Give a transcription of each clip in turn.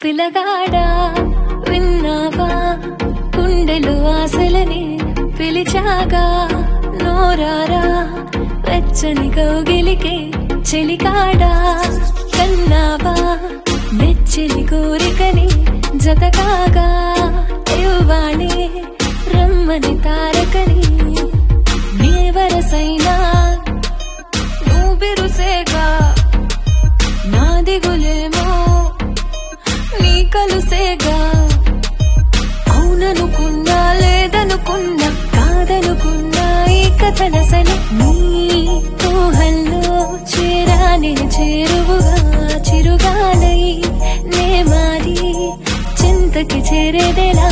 పిలగాడా విన్నావా గుండెలు ఆశలని పిలిచాగా నోరారా వెచ్చని కౌగిలికే చెలికాడా కన్నావా మెచ్చని కోరికని జతకాగా ఇవ్వాణి రమ్మని తారకని నీ వరసైనా నువ్వు బిరుసేగా నా దిగులేమో నీ కలుసేగా అవుననుకున్నా లేదనుకున్నా కాదనుకున్నా ఈ కథలసలు నీ ఊహల్లో చేరానే చేరువుగా చిరుగాలై నే మారి చింతకి చేరేదెలా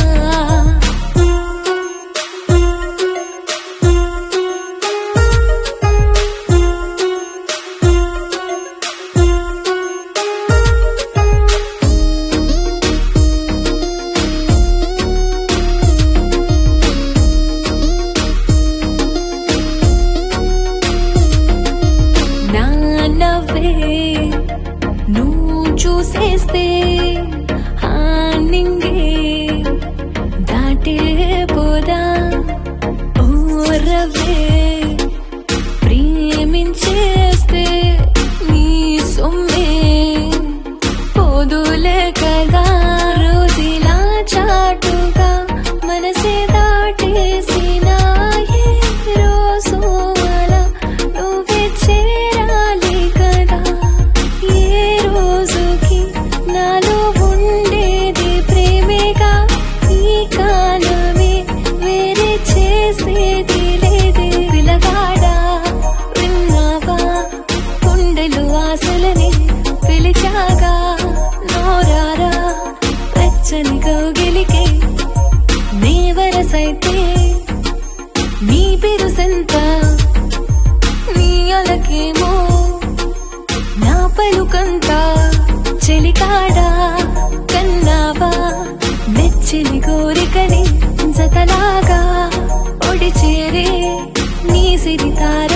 నా నవ్వే నువ్వు చూసేస్తే ఆ నింగే దాటే పోదా ఓ రవ్వే ప్రేమించేస్తే నీ సొమ్మే పోదులే కదా రోజులా చాటుగా మనసే దాటేసిన ఏ రోజు అలా నువ్వే చేరాలి కదా ఏ రోజుకి నాలో ఉండేది ప్రేమేగా ఈ కాలమే వేరే చేసేది లేదే పిలగాడా విన్నావా గుండెలు ఆశలని పిలిచాగా నోరారా వెచ్చని కౌగిలికే నీ వరసైతే నీ బిరుసెంత నీ అలకేమో నా పలుకంతా చెలికాడా కన్నావా మెచ్చని కోరికని జతలాగా ఒడి చేరే నీ సిరితార